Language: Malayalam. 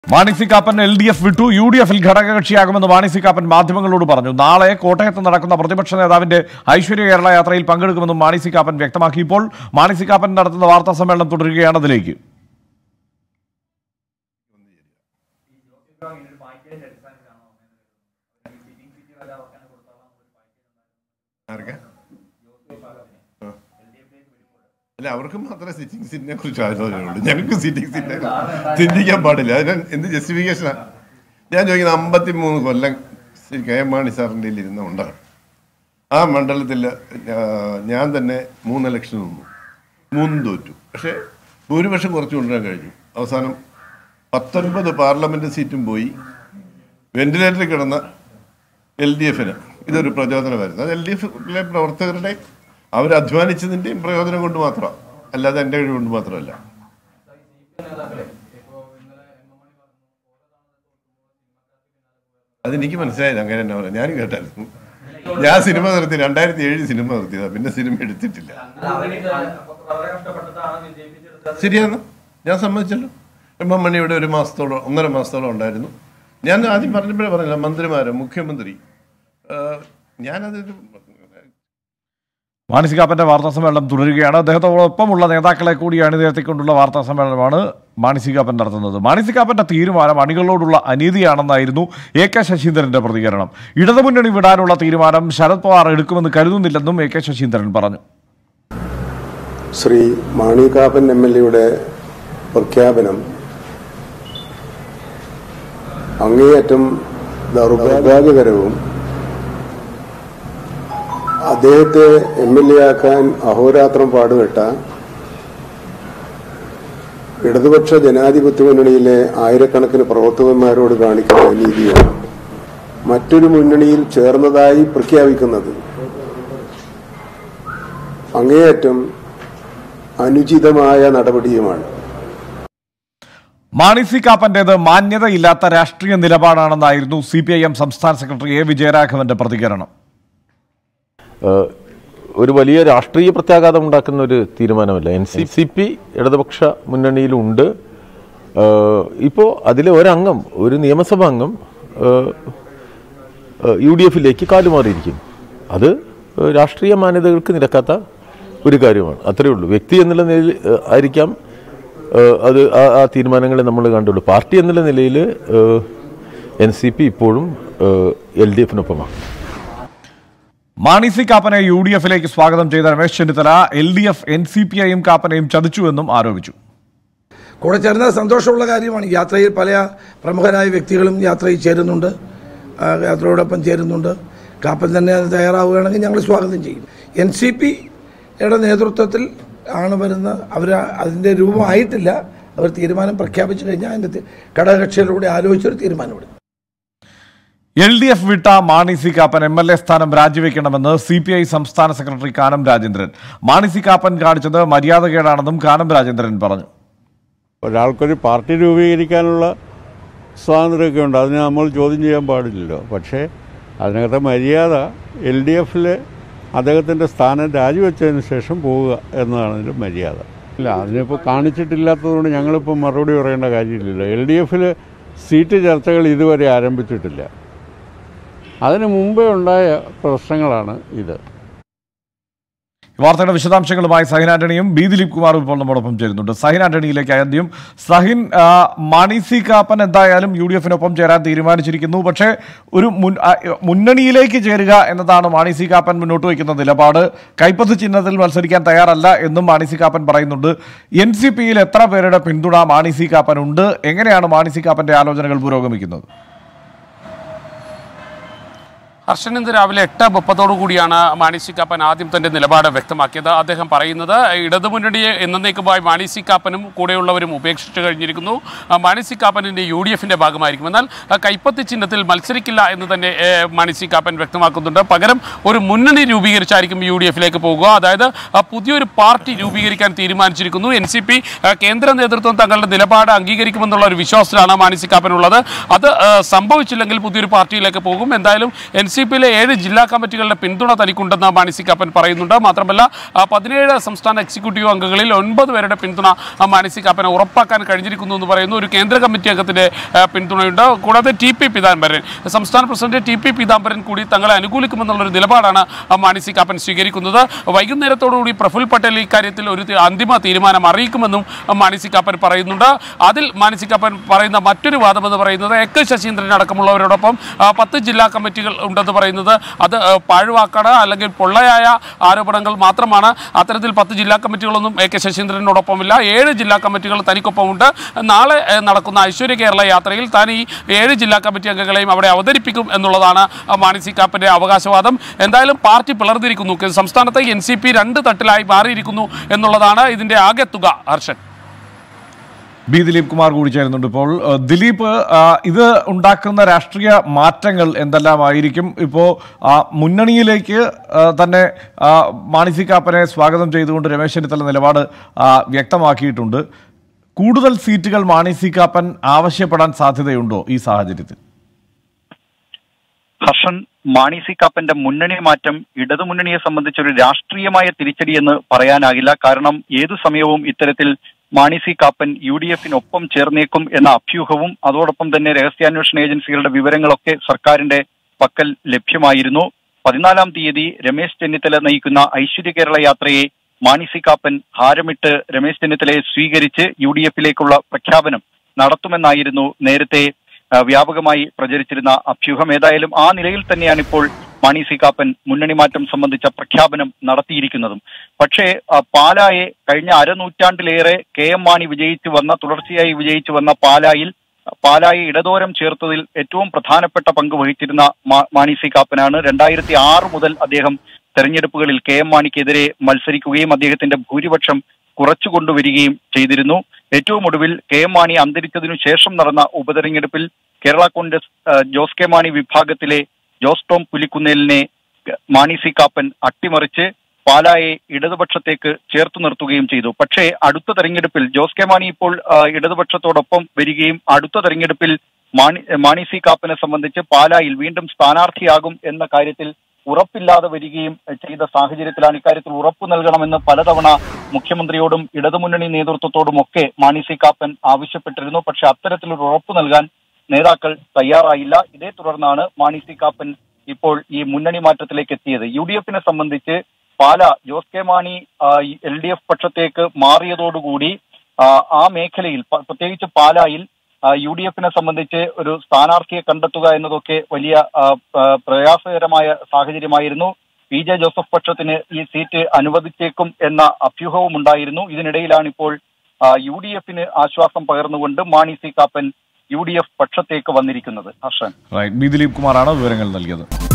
Mani C Kappan L D F വിട്ടു യു ഡി എഫിൽ ഘടകകക്ഷിയാകുമെന്ന് മാണി സി കാപ്പൻ മാധ്യമങ്ങളോട് പറഞ്ഞു നാളെ കോട്ടയത്ത് നടക്കുന്ന പ്രതിപക്ഷ നേതാവിന്റെ ഐശ്വര്യ കേരള യാത്രയിൽ പങ്കെടുക്കുമെന്നും മാണി സി കാപ്പൻ വ്യക്തമാക്കി ഇപ്പോൾ മാണി സി കാപ്പൻ നടത്തുന്ന വാർത്താ സമ്മേളനം തുടരുകയാണ് അതിലേക്ക് ആർക്കാ? ആ. അല്ല അവർക്ക് മാത്രമേ സിറ്റിംഗ് സീറ്റിനെ കുറിച്ച് ആലോചനയുള്ളൂ ഞങ്ങൾക്ക് സിറ്റിംഗ് സീറ്റിനെ ചിന്തിക്കാൻ പാടില്ല അതിന് എന്ത് ജസ്റ്റിഫിക്കേഷനാ ഞാൻ ചോദിക്കുന്നത് അമ്പത്തി മൂന്ന് കൊല്ലം ശ്രീ കെ എം മാണി സാറിൻ്റെ ഇരുന്ന ഉണ്ടാണ് ആ മണ്ഡലത്തിൽ ഞാൻ തന്നെ മൂന്ന് ഇലക്ഷൻ നിന്നു മൂന്നും തോറ്റു പക്ഷേ ഭൂരിപക്ഷം കുറച്ച് കൊണ്ടുവരാൻ കഴിഞ്ഞു അവസാനം പത്തൊൻപത് പാർലമെൻറ്റ് സീറ്റും പോയി വെന്റിലേറ്ററിൽ കിടന്ന എൽ ഡി എഫിന് ഇതൊരു പ്രചോദനമായിരുന്നു അത് എൽ ഡി എഫിലെ പ്രവർത്തകരുടെ അവരധ്വാനിച്ചതിൻ്റെയും പ്രയോജനം കൊണ്ട് മാത്രമാണ് അല്ലാതെ എൻ്റെ കഴിവ് കൊണ്ട് മാത്രമല്ല അതെനിക്ക് മനസ്സിലായില്ല അങ്ങനെ തന്നെ പറയാം ഞാനും കേട്ടായിരുന്നു ഞാൻ സിനിമ നിർത്തി രണ്ടായിരത്തി ഏഴിൽ സിനിമ നിർത്തിയതാ പിന്നെ സിനിമ എടുത്തിട്ടില്ല ശരിയാണ് ഞാൻ സമ്മതിച്ചല്ലോ എം എം മണിയുടെ ഒരു മാസത്തോളം ഒന്നര മാസത്തോളം ഉണ്ടായിരുന്നു ഞാൻ ആദ്യം പറഞ്ഞപ്പോഴേ പറഞ്ഞില്ല മന്ത്രിമാരും മുഖ്യമന്ത്രി ആ, ഞാനതൊരു മാണി സി കാപ്പന്റെ വാർത്താ സമ്മേളനം തുടരുകയാണ് അദ്ദേഹത്തോടൊപ്പമുള്ള നേതാക്കളെ കൂടി അണിനിരത്തിക്കൊണ്ടുള്ള വാർത്താ സമ്മേളനമാണ് മാണി സി കാപ്പൻ നടത്തുന്നത് മാണി സി കാപ്പന്റെ തീരുമാനം അണികളോടുള്ള അനീതിയാണെന്നായിരുന്നു എ കെ ശശീന്ദ്രന്റെ പ്രതികരണം ഇടതുമുന്നണി വിടാനുള്ള തീരുമാനം ശരത് പവാർ എടുക്കുമെന്ന് കരുതുന്നില്ലെന്നും എ കെ ശശീന്ദ്രൻ പറഞ്ഞു ശ്രീ മാണി കാപ്പൻ എം എൽ എയുടെ പ്രഖ്യാപനം അങ്ങേയറ്റം ദൗർഭാഗ്യകരവും അദ്ദേഹത്തെ എം എൽ എ ആക്കാൻ അഹോരാത്രം പാടുപെട്ട ഇടതുപക്ഷ ജനാധിപത്യ മുന്നണിയിലെ ആയിരക്കണക്കിന് പ്രവർത്തകന്മാരോട് കാണിക്കുന്ന നീതിയാണ് മറ്റൊരു മുന്നണിയിൽ ചേർന്നതായി പ്രഖ്യാപിക്കുന്നത് അങ്ങേയറ്റം അനുചിതമായ നടപടിയുമാണ് മാണി സി കാപ്പന്റേത് മാന്യതയില്ലാത്ത രാഷ്ട്രീയ നിലപാടാണെന്നായിരുന്നു സി പി ഐ എം സംസ്ഥാന സെക്രട്ടറി എ വിജയരാഘവന്റെ പ്രതികരണം ഏഹ് ഒരു വലിയ രാഷ്ട്രീയ പ്രത്യാഘാതം ഉണ്ടാക്കുന്ന ഒരു തീരുമാനമല്ല എൻ സി സി പി ഇടതുപക്ഷ മുന്നണിയിലുണ്ട് ഏഹ് ഇപ്പോൾ അതിലെ ഒരംഗം ഒരു നിയമസഭാ അംഗം ഏഹ് ഏഹ് യു ഡി എഫിലേക്ക് കാലുമാറിയിരിക്കും അത് ഏഹ് രാഷ്ട്രീയ മാന്യതകൾക്ക് നിരക്കാത്ത ഒരു കാര്യമാണ് അത്രയേ ഉള്ളൂ വ്യക്തി എന്നുള്ള നിലയിൽ ഏഹ് ആയിരിക്കാം ഏഹ് അത് ആ ആ തീരുമാനങ്ങളെ നമ്മൾ കണ്ടുള്ളൂ പാർട്ടി എന്നുള്ള നിലയിൽ എൻ സി പി ഇപ്പോഴും എൽ ഡി എഫിനൊപ്പമാണ് മാണി സി കാപ്പനെ യു ഡി എഫിലേക്ക് സ്വാഗതം ചെയ്ത Ramesh Chennithala L D F N C P ഐയും കാപ്പനെയും ചതിച്ചുവെന്നും ആരോപിച്ചു കൂടെ ചേർന്നത് സന്തോഷമുള്ള കാര്യമാണ് യാത്രയിൽ പല പ്രമുഖരായ വ്യക്തികളും യാത്രയിൽ ചേരുന്നുണ്ട് ആ, യാത്രയോടൊപ്പം ചേരുന്നുണ്ട് കാപ്പൻ തന്നെ അത് തയ്യാറാവുകയാണെങ്കിൽ ഞങ്ങൾ സ്വാഗതം ചെയ്യും എൻ സി പിയുടെ നേതൃത്വത്തിൽ ആണ് വരുന്ന അവർ അതിൻ്റെ രൂപമായിട്ടില്ല അവർ തീരുമാനം പ്രഖ്യാപിച്ചു കഴിഞ്ഞാൽ അതിൻ്റെ തി- ഘടകകക്ഷികളിലൂടെ ആലോചിച്ചൊരു തീരുമാനമെടുക്കും എൽ ഡി എഫ് വിട്ട Mani C Kappan M L A സ്ഥാനം രാജിവെക്കണമെന്ന് സി പി ഐ സംസ്ഥാന സെക്രട്ടറി കാനം രാജേന്ദ്രൻ മാണി സി കാപ്പൻ കാണിച്ചത് മര്യാദകേടാണെന്നും കാനം രാജേന്ദ്രൻ പറഞ്ഞു ഒരാൾക്കൊരു പാർട്ടി രൂപീകരിക്കാനുള്ള സ്വാതന്ത്ര്യമൊക്കെ ഉണ്ട് അതിനെ നമ്മൾ ചോദ്യം ചെയ്യാൻ പാടില്ലല്ലോ പക്ഷേ അതിനകത്തെ മര്യാദ എൽ ഡി എഫിൽ അദ്ദേഹത്തിൻ്റെ സ്ഥാനം രാജിവെച്ചതിന് ശേഷം പോവുക എന്നതാണ് അതിൻ്റെ മര്യാദ ഇല്ല അതിനിപ്പോൾ കാണിച്ചിട്ടില്ലാത്തതുകൊണ്ട് ഞങ്ങളിപ്പോൾ മറുപടി പറയേണ്ട കാര്യമില്ലല്ലോ എൽ ഡി എഫിൽ സീറ്റ് ചർച്ചകൾ ഇതുവരെ ആരംഭിച്ചിട്ടില്ല അതിന് മുമ്പേ ഉണ്ടായ പ്രശ്നങ്ങളാണ് ഇത് വാർത്തയുടെ വിശദാംശങ്ങളുമായി സഹിൻ ആന്റണിയും ബി ദിലീപ് കുമാറും ഇപ്പോൾ നമ്മോടൊപ്പം ചേരുന്നുണ്ട് സഹിൻ ആന്റണിയിലേക്ക് ആദ്യം സഹിൻ ആ, മാണി സി കാപ്പൻ എന്തായാലും യു ഡി എഫിനൊപ്പം ചേരാൻ തീരുമാനിച്ചിരിക്കുന്നു പക്ഷേ ഒരു മുൻ ആ, മുന്നണിയിലേക്ക് ചേരുക എന്നതാണ് മാണി സി കാപ്പൻ മുന്നോട്ട് വയ്ക്കുന്ന നിലപാട് കൈപ്പത്ത് ചിഹ്നത്തിൽ മത്സരിക്കാൻ തയ്യാറല്ല എന്നും മാണി സി കാപ്പൻ പറയുന്നുണ്ട് എൻ സി പിയിൽ എത്ര പേരുടെ പിന്തുണ മാണി സി കാപ്പൻ ഉണ്ട് എങ്ങനെയാണ് മാണി സി കാപ്പന്റെ ആലോചനകൾ പുരോഗമിക്കുന്നത് ഹർഷൻ ഇന്ന് രാവിലെ എട്ട് മുപ്പതോടു കൂടിയാണ് മാണി സി കാപ്പൻ ആദ്യം തന്റെ നിലപാട് വ്യക്തമാക്കിയത് അദ്ദേഹം പറയുന്നത് ഇടതുമുന്നണിയെ എന്നേക്കുമായി മാണി സി കാപ്പനും കൂടെയുള്ളവരും ഉപേക്ഷിച്ചു കഴിഞ്ഞിരിക്കുന്നു ആ, മാണി സി കാപ്പനിന്റെ യു ഡി എഫിന്റെ ഭാഗമായിരിക്കും എന്നാൽ ആ, കൈപ്പത്തി ചിഹ്നത്തിൽ മത്സരിക്കില്ല എന്ന് തന്നെ ഏ, മാണി സി കാപ്പൻ വ്യക്തമാക്കുന്നുണ്ട് പകരം ഒരു മുന്നണി രൂപീകരിച്ചായിരിക്കും യു ഡി എഫിലേക്ക് പോകുക അതായത് ആ, പുതിയൊരു പാർട്ടി രൂപീകരിക്കാൻ തീരുമാനിച്ചിരിക്കുന്നു എൻ സി പി കേന്ദ്ര നേതൃത്വം തങ്ങളുടെ നിലപാട് അംഗീകരിക്കുമെന്നുള്ള ഒരു വിശ്വാസത്തിലാണ് മാണി സി കാപ്പൻ ഉള്ളത് അത് ആ, സംഭവിച്ചില്ലെങ്കിൽ പുതിയൊരു പാർട്ടിയിലേക്ക് പോകും എന്തായാലും എൻ സി പിയിലെ ഏഴ് ജില്ലാ കമ്മിറ്റികളുടെ പിന്തുണ തനിക്കുണ്ടെന്ന് മാണി സി കാപ്പൻ പറയുന്നുണ്ട് മാത്രമല്ല ആ, പതിനേഴ് സംസ്ഥാന എക്സിക്യൂട്ടീവ് അംഗങ്ങളിൽ ഒൻപത് പേരുടെ പിന്തുണ ആ, മാണി സി കാപ്പനെ ഉറപ്പാക്കാൻ കഴിഞ്ഞിരിക്കുന്നു എന്ന് പറയുന്നു ഒരു കേന്ദ്ര കമ്മിറ്റി അംഗത്തിന്റെ ആ, പിന്തുണയുണ്ട് കൂടാതെ ടി പി പീതാംബരൻ സംസ്ഥാന പ്രസിഡന്റ് ടി പി പീതാംബരൻ കൂടി തങ്ങളെ അനുകൂലിക്കുമെന്നുള്ളൊരു നിലപാടാണ് ആ, മാണി സി കാപ്പൻ സ്വീകരിക്കുന്നത് വൈകുന്നേരത്തോടുകൂടി പ്രഫുൽ പട്ടേൽ ഇക്കാര്യത്തിൽ ഒരു തി- അന്തിമ തീരുമാനം അറിയിക്കുമെന്നും ആ, മാണി സി കാപ്പൻ പറയുന്നുണ്ട് അതിൽ മാണി സി കാപ്പൻ പറയുന്ന മറ്റൊരു വാദമെന്ന് പറയുന്നത് എ കെ ശശീന്ദ്രൻ അടക്കമുള്ളവരോടൊപ്പം ആ, പത്ത് ജില്ലാ കമ്മിറ്റികൾ ഉണ്ടെന്ന് പറയുന്നത് അത് ആ, പാഴ്വാക്കാണ് അല്ലെങ്കിൽ പൊള്ളയായ ആരോപണങ്ങൾ മാത്രമാണ് അത്തരത്തിൽ പത്ത് ജില്ലാ കമ്മിറ്റികളൊന്നും എ കെ ശശീന്ദ്രനോടൊപ്പമില്ല ഏഴ് ജില്ലാ കമ്മിറ്റികൾ തനിക്കൊപ്പമുണ്ട് നാളെ ഏ, നടക്കുന്ന ഐശ്വര്യ കേരള യാത്രയിൽ താൻ ഈ ഏഴ് ജില്ലാ കമ്മിറ്റി അംഗങ്ങളെയും അവിടെ അവതരിപ്പിക്കും എന്നുള്ളതാണ് ആ, മാണി സി കാപ്പന്റെ അവകാശവാദം എന്തായാലും പാർട്ടി പിളർന്നിരിക്കുന്നു സംസ്ഥാനത്തെ എൻ സി പി രണ്ട് തട്ടിലായി മാറിയിരിക്കുന്നു എന്നുള്ളതാണ് ഇതിന്റെ ആകെ തുക ഹർഷൻ ബി ദിലീപ് കുമാർ കൂടി ചേരുന്നുണ്ട് ഇപ്പോൾ ഏഹ്, ദിലീപ് ആ, ഇത് ഉണ്ടാക്കുന്ന രാഷ്ട്രീയ മാറ്റങ്ങൾ എന്തെല്ലാമായിരിക്കും ഇപ്പോൾ ആ, മുന്നണിയിലേക്ക് ആ, തന്നെ ആ, മാണി സി കാപ്പനെ സ്വാഗതം ചെയ്തുകൊണ്ട് രമേശ് ചെന്നിത്തല നിലപാട് ആ, വ്യക്തമാക്കിയിട്ടുണ്ട് കൂടുതൽ സീറ്റുകൾ മാണി സി കാപ്പൻ ആവശ്യപ്പെടാൻ സാധ്യതയുണ്ടോ ഈ സാഹചര്യത്തിൽ ഹർഷൻ മാണി സി കാപ്പന്റെ മുന്നണി മാറ്റം ഇടതുമുന്നണിയെ സംബന്ധിച്ചൊരു രാഷ്ട്രീയമായ തിരിച്ചടിയെന്ന് പറയാനാകില്ല കാരണം ഏതു സമയവും ഇത്തരത്തിൽ Mani C Kappan U D എഫിനൊപ്പം ചേർന്നേക്കും എന്ന അഭ്യൂഹവും അതോടൊപ്പം തന്നെ രഹസ്യാന്വേഷണ ഏജൻസികളുടെ വിവരങ്ങളൊക്കെ സർക്കാരിന്റെ പക്കൽ ലഭ്യമായിരുന്നു പതിനാലാം തീയതി രമേശ് ചെന്നിത്തല നയിക്കുന്ന ഐശ്വര്യ കേരള യാത്രയെ മാണി സി കാപ്പൻ ഹാരമിട്ട് രമേശ് ചെന്നിത്തലയെ സ്വീകരിച്ച് യു ഡി എഫിലേക്കുള്ള പ്രഖ്യാപനം നടത്തുമെന്നായിരുന്നു നേരത്തെ ആ, വ്യാപകമായി പ്രചരിച്ചിരുന്ന അഭ്യൂഹം ഏതായാലും ആ നിലയിൽ തന്നെയാണ് ഇപ്പോൾ മാണി സി കാപ്പൻ മുന്നണി മാറ്റം സംബന്ധിച്ച പ്രഖ്യാപനം നടത്തിയിരിക്കുന്നതും പക്ഷേ ആ, പാലായെ കഴിഞ്ഞ അരനൂറ്റാണ്ടിലേറെ കെ എം മാണി വിജയിച്ചു വന്ന തുടർച്ചയായി വിജയിച്ചു വന്ന പാലായിൽ പാലായെ ഇടതോരം ചേർത്തതിൽ ഏറ്റവും പ്രധാനപ്പെട്ട പങ്ക് വഹിച്ചിരുന്ന മാ- മാണി സി കാപ്പനാണ് രണ്ടായിരത്തി ആറ് മുതൽ അദ്ദേഹം തെരഞ്ഞെടുപ്പുകളിൽ കെ എം മാണിക്കെതിരെ മത്സരിക്കുകയും അദ്ദേഹത്തിന്റെ ഭൂരിപക്ഷം കുറച്ചു കൊണ്ടുവരികയും ചെയ്തിരുന്നു ഏറ്റവും ഒടുവിൽ കെ എം മാണി അന്തരിച്ചതിനു ശേഷം നടന്ന ഉപതെരഞ്ഞെടുപ്പിൽ കേരള കോൺഗ്രസ് ആ, ജോസ് കെ മാണി വിഭാഗത്തിലെ ജോസ് ടോം പുലിക്കുന്നേലിനെ മാണി സി കാപ്പൻ അട്ടിമറിച്ച് പാലായെ ഇടതുപക്ഷത്തേക്ക് ചേർത്തു നിർത്തുകയും ചെയ്തു പക്ഷേ അടുത്ത തെരഞ്ഞെടുപ്പിൽ ജോസ് കെ മാണി ഇപ്പോൾ ആ, ഇടതുപക്ഷത്തോടൊപ്പം വരികയും അടുത്ത തെരഞ്ഞെടുപ്പിൽ മാണി മാണി സി കാപ്പനെ സംബന്ധിച്ച് പാലായിൽ വീണ്ടും സ്ഥാനാർത്ഥിയാകും എന്ന കാര്യത്തിൽ ഉറപ്പില്ലാതെ വരികയും ചെയ്ത സാഹചര്യത്തിലാണ് ഇക്കാര്യത്തിൽ ഉറപ്പു നൽകണമെന്ന് പലതവണ മുഖ്യമന്ത്രിയോടും ഇടതുമുന്നണി നേതൃത്വത്തോടും ഒക്കെ മാണി സി കാപ്പൻ ആവശ്യപ്പെട്ടിരുന്നു പക്ഷെ അത്തരത്തിലൊരു ഉറപ്പു നൽകാൻ നേതാക്കൾ തയ്യാറായില്ല ഇതേ തുടർന്നാണ് മാണി സി കാപ്പൻ ഇപ്പോൾ ഈ മുന്നണി മാറ്റത്തിലേക്ക് എത്തിയത് യു ഡി എഫിനെ സംബന്ധിച്ച് Pala Jose K Mani L D F പക്ഷത്തേക്ക് മാറിയതോടുകൂടി ആ, ആ മേഖലയിൽ പ- പ്രത്യേകിച്ച് പാലായിൽ യു ഡി എഫിനെ സംബന്ധിച്ച് ഒരു സ്ഥാനാർത്ഥിയെ കണ്ടെത്തുക എന്നതൊക്കെ വലിയ ആ, ആ, പ്രയാസകരമായ സാഹചര്യമായിരുന്നു പി ജെ ജോസഫ് പക്ഷത്തിന് ഈ സീറ്റ് അനുവദിച്ചേക്കും എന്ന അഭ്യൂഹവും ഉണ്ടായിരുന്നു ഇതിനിടയിലാണ് ഇപ്പോൾ യു ഡി എഫിന് ആശ്വാസം പകർന്നുകൊണ്ട് Mani C Kappan U D F പക്ഷത്തേക്ക് വന്നിരിക്കുന്നത് ഹർഷൻ റൈറ്റ് ബി ദിലീപ് കുമാറാണ് വിവരങ്ങൾ നൽകിയത്